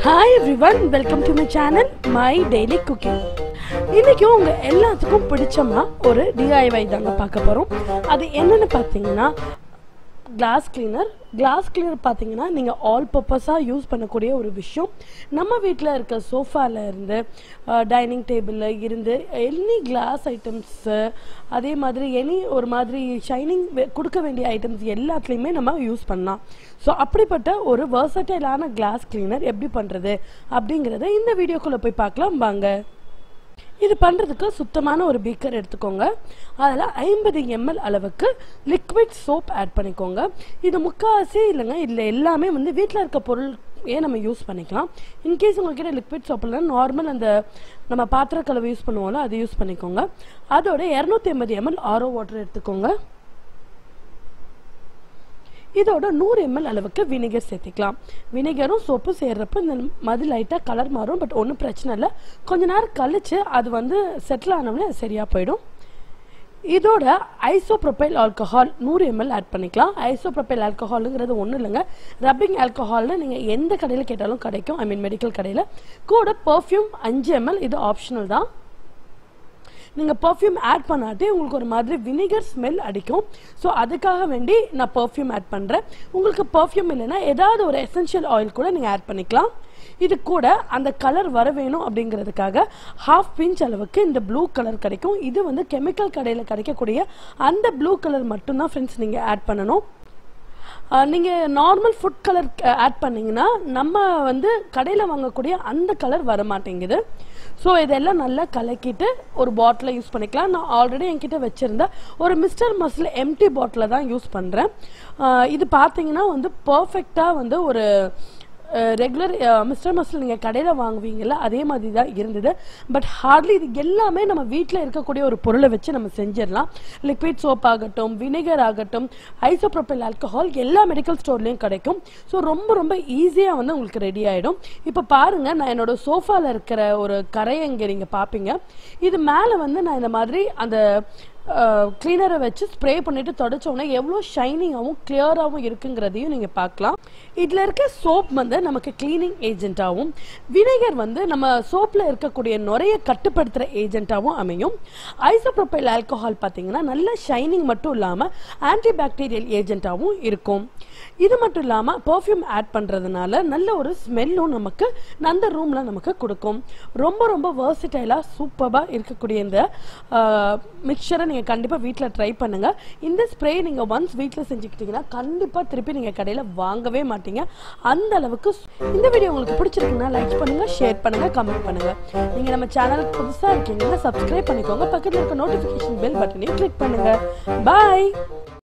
hi everyone welcome to my channel my daily cooking இன்றைக்கும் உங்கள் எல்லாத்துக்கும் பிடிச்சமா ஒரு டிஐவை தாங்க பார்க்க போகிறோம் அது என்னென்னு பார்த்தீங்கன்னா கிளாஸ் கிளீனர் கிளாஸ் கிளீனர் பார்த்தீங்கன்னா நீங்கள் ஆல் பர்பஸாக யூஸ் பண்ணக்கூடிய ஒரு விஷயம் நம்ம வீட்டில் இருக்க சோஃபாவில் இருந்து டைனிங் டேபிளில் இருந்து எனி கிளாஸ் ஐட்டம்ஸு அதே மாதிரி எனி ஒரு மாதிரி ஷைனிங் கொடுக்க வேண்டிய ஐட்டம்ஸ் எல்லாத்துலேயுமே நம்ம யூஸ் பண்ணலாம் ஸோ அப்படிப்பட்ட ஒரு வெர்சடைலான கிளாஸ் கிளீனர் எப்படி பண்ணுறது அப்படிங்கிறத இந்த வீடியோக்குள்ளே போய் பார்க்கலாம் வாங்க இது பண்ணுறதுக்கு சுத்தமான ஒரு பீக்கர் எடுத்துக்கோங்க அதில் ஐம்பது எம்எல் அளவுக்கு லிக்விட் சோப் ஆட் பண்ணிக்கோங்க இது முக்கால்வாசி இல்லைங்க இதில் எல்லாமே வந்து வீட்டில் இருக்க பொருள் ஏன் நம்ம யூஸ் பண்ணிக்கலாம் இன்கேஸ் உங்ககிட்ட லிக்விட் சோப் இல்லைனா நார்மல் அந்த நம்ம பாத்திர கலவை யூஸ் பண்ணுவோம்ல அது யூஸ் பண்ணிக்கோங்க அதோட இரநூத்தி ஐம்பது எம்எல் ஆரோ வாட்டர் எடுத்துக்கோங்க இதோட நூறு எம்எல் அளவுக்கு வினிகர் சேர்த்துக்கலாம் வினிகரும் சோப்பும் சேர்றப்ப இந்த மது லைட்டாக கலர் மாறும் பட் ஒன்றும் பிரச்சனை இல்லை கொஞ்ச நேரம் கழிச்சு அது வந்து செட்டில் ஆனவொடனே அது சரியாக போயிடும் இதோட ஐசோப்ரொபைல் ஆல்கஹால் நூறு எம்எல் ஆட் பண்ணிக்கலாம் ஐசோப்ரொபைல் ஆல்கஹாலுங்கிறது ஒன்றும் இல்லைங்க ரப்பிங் ஆல்கஹால்னு நீங்கள் எந்த கடையில் கேட்டாலும் கிடைக்கும் ஐ மீன் மெடிக்கல் கடையில் கூட பர்ஃப்யூம் அஞ்சு எம்எல் இது ஆப்ஷனல் தான் நீங்கள் பர்ஃப்யூம் ஆட் பண்ணாட்டி உங்களுக்கு ஒரு மாதிரி வினிகர் ஸ்மெல் அடிக்கும் ஸோ அதுக்காக வேண்டி நான் பர்ஃப்யூம் ஆட் பண்ணுறேன் உங்களுக்கு பர்ஃப்யூம் இல்லைன்னா ஏதாவது ஒரு எசென்ஷியல் ஆயில் கூட நீங்கள் ஆட் பண்ணிக்கலாம் இது கூட அந்த கலர் வர வேணும் அப்படிங்கிறதுக்காக ஹாஃப் பிஞ்ச் அளவுக்கு இந்த ப்ளூ கலர் கிடைக்கும் இது வந்து கெமிக்கல் கடையில் கிடைக்கக்கூடிய அந்த ப்ளூ கலர் மட்டும்தான் ஃப்ரெண்ட்ஸ் நீங்கள் ஆட் பண்ணணும் நீங்கள் நார்மல் ஃபுட் கலர் ஆட் பண்ணிங்கன்னா நம்ம வந்து கடையில் வாங்கக்கூடிய அந்த கலர் வர மாட்டேங்குது ஸோ இதெல்லாம் நல்லா கலக்கிட்டு ஒரு பாட்டிலை யூஸ் பண்ணிக்கலாம் நான் ஆல்ரெடி என்கிட்ட வச்சுருந்த ஒரு மிஸ்டர் மஸ்ல எம்டி பாட்டில் தான் யூஸ் பண்ணுறேன் இது பார்த்தீங்கன்னா வந்து பர்ஃபெக்டாக வந்து ஒரு ரெகுலர் மிஸ்டர் மஸ்ல நீங்கள் கடையில் வாங்குவீங்கல்ல அதே மாதிரி தான் இருந்தது பட் ஹார்ட்லி இது எல்லாமே நம்ம வீட்டில் இருக்கக்கூடிய ஒரு பொருளை வச்சு நம்ம செஞ்சிடலாம் லிக்விட் சோப் ஆகட்டும் வினிகர் ஆகட்டும் ஐசோப்ரோபில் ஆல்கஹால் எல்லா மெடிக்கல் ஸ்டோர்லேயும் கிடைக்கும் ஸோ ரொம்ப ரொம்ப ஈஸியாக வந்து உங்களுக்கு ரெடி ஆகிடும் இப்போ பாருங்கள் நான் என்னோட சோஃபாவில் இருக்கிற ஒரு கரையை இங்கே நீங்கள் பார்ப்பீங்க இது மேலே வந்து நான் இந்த மாதிரி அந்த கிளீனரை வச்சு ஸ்ப்ரே பண்ணிட்டு தொடச்ச உடனே எவ்வளோ ஷைனிங்காகவும் கிளியராகவும் இருக்குங்கிறதையும் நீங்கள் பார்க்கலாம் இதில் இருக்க சோப் வந்து நமக்கு கிளீனிங் ஏஜென்ட்டாகவும் வினைகர் வந்து நம்ம சோப்பில் இருக்கக்கூடிய நுரைய கட்டுப்படுத்துகிற ஏஜென்ட்டாகவும் அமையும் ஐசோப்ரோபைல் ஆல்கஹால் பார்த்தீங்கன்னா நல்ல ஷைனிங் மட்டும் இல்லாமல் ஆன்டி பாக்டீரியல் ஏஜென்ட்டாகவும் இருக்கும் இது மட்டும் இல்லாமல் பர்ஃப்யூம் ஆட் பண்ணுறதுனால நல்ல ஒரு ஸ்மெல்லும் நமக்கு அந்த ரூமில் நமக்கு கொடுக்கும் ரொம்ப ரொம்ப வேர்சிட்டைலாக சூப்பராக இருக்கக்கூடிய இந்த மிக்சரை நீங்கள் கண்டிப்பாக வீட்டில் ட்ரை பண்ணுங்கள் இந்த ஸ்ப்ரே நீங்கள் ஒன்ஸ் வீட்டில் செஞ்சுக்கிட்டிங்கன்னா கண்டிப்பாக திருப்பி நீங்கள் கடையில் வாங்கவே மாட்டீங்க அந்த அளவுக்கு இந்த வீடியோ உங்களுக்கு பிடிச்சிருக்குன்னா லைக் பண்ணுங்கள் ஷேர் பண்ணுங்கள் கமெண்ட் பண்ணுங்கள் நீங்கள் நம்ம சேனலுக்கு புதுசாக இருக்கீங்கன்னா சப்ஸ்கிரைப் பண்ணிக்கோங்க பக்கத்தில் இருக்க நோட்டிஃபிகேஷன் பெல் பட்டனையும் கிளிக் பண்ணுங்கள் பாய்